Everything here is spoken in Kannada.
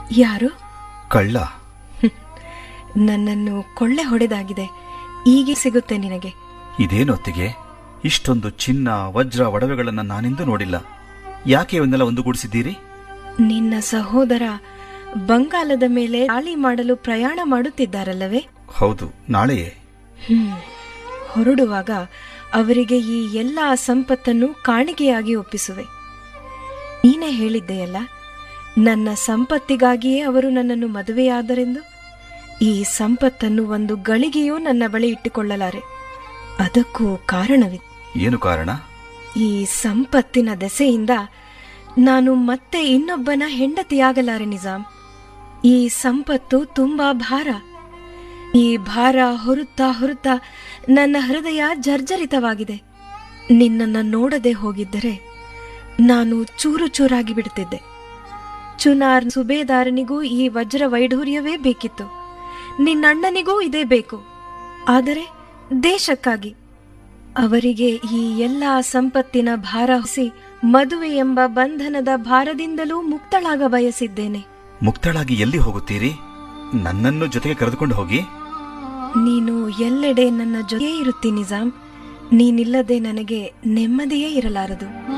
ಯಾರು ಕಳ್ಳ ನನ್ನನ್ನು ಕೊಳ್ಳೆ ಹೊಡೆದಾಗಿದೆ ಈಗ ಸಿಗುತ್ತೆ ನಿನಗೆ ಇದೇನು ಹೊತ್ತಿಗೆ ಇಷ್ಟೊಂದು ಚಿನ್ನ ವಜ್ರ ಒಡವೆಗಳನ್ನ ನಾನೆಂದೂ ನೋಡಿಲ್ಲ ಯಾಕೆ ಇವನ್ನೆಲ್ಲ ಒಂದುಗೂಡಿಸಿದ್ದೀರಿ ನಿನ್ನ ಸಹೋದರ ಬಂಗಾಲದ ಮೇಲೆ ದಾಳಿ ಮಾಡಲು ಪ್ರಯಾಣ ಮಾಡುತ್ತಿದ್ದಾರಲ್ಲವೇ ಹೌದು ನಾಳೆಯೇ ಹ್ಮ್ ಹೊರಡುವಾಗ ಅವರಿಗೆ ಈ ಎಲ್ಲ ಸಂಪತ್ತನ್ನು ಕಾಣಿಕೆಯಾಗಿ ಒಪ್ಪಿಸುವೆ ನೀನೇ ಹೇಳಿದ್ದೆಯಲ್ಲ ನನ್ನ ಸಂಪತ್ತಿಗಾಗಿಯೇ ಅವರು ನನ್ನನ್ನು ಮದುವೆಯಾದರೆಂದು ಈ ಸಂಪತ್ತನ್ನು ಒಂದು ಗಳಿಗೆಯೂ ನನ್ನ ಬಳಿ ಇಟ್ಟುಕೊಳ್ಳಲಾರೆ ಅದಕ್ಕೂ ಕಾರಣವಿದೆ ಏನು ಕಾರಣ ಈ ಸಂಪತ್ತಿನ ದೆಸೆಯಿಂದ ನಾನು ಮತ್ತೆ ಇನ್ನೊಬ್ಬನ ಹೆಂಡತಿಯಾಗಲಾರೆ ನಿಜಾಮ್ ಈ ಸಂಪತ್ತು ತುಂಬಾ ಭಾರ ಈ ಭಾರ ಹೊರುತ್ತಾ ಹೊರುತ್ತಾ ನನ್ನ ಹೃದಯ ಜರ್ಜರಿತವಾಗಿದೆ ನಿನ್ನನ್ನು ನೋಡದೆ ಹೋಗಿದ್ದರೆ ನಾನು ಚೂರು ಚೂರಾಗಿ ಬಿಡುತ್ತಿದ್ದೆ ಚುನಾರ್ ಸುಬೇದಾರನಿಗೂ ಈ ವಜ್ರ ವೈಢೂರ್ಯವೇ ಬೇಕಿತ್ತು ನಿನ್ನಣ್ಣನಿಗೂ ಇದೇ ಬೇಕು ಆದರೆ ದೇಶಕ್ಕಾಗಿ ಅವರಿಗೆ ಈ ಎಲ್ಲ ಸಂಪತ್ತಿನ ಭಾರ ಹೊಸಿ ಮದುವೆ ಎಂಬ ಬಂಧನದ ಭಾರದಿಂದಲೂ ಮುಕ್ತಳಾಗ ಬಯಸಿದ್ದೇನೆ ಮುಕ್ತಳಾಗಿ ಎಲ್ಲಿ ಹೋಗುತ್ತೀರಿ ನನ್ನನ್ನು ಜೊತೆಗೆ ಕರೆದುಕೊಂಡು ಹೋಗಿ ನೀನು ಎಲ್ಲೆಡೆ ನನ್ನ ಜೊತೆ ಇರುತ್ತಿ ನಿಜಾಮ್ ನೀನಿಲ್ಲದೆ ನನಗೆ ನೆಮ್ಮದಿಯೇ ಇರಲಾರದು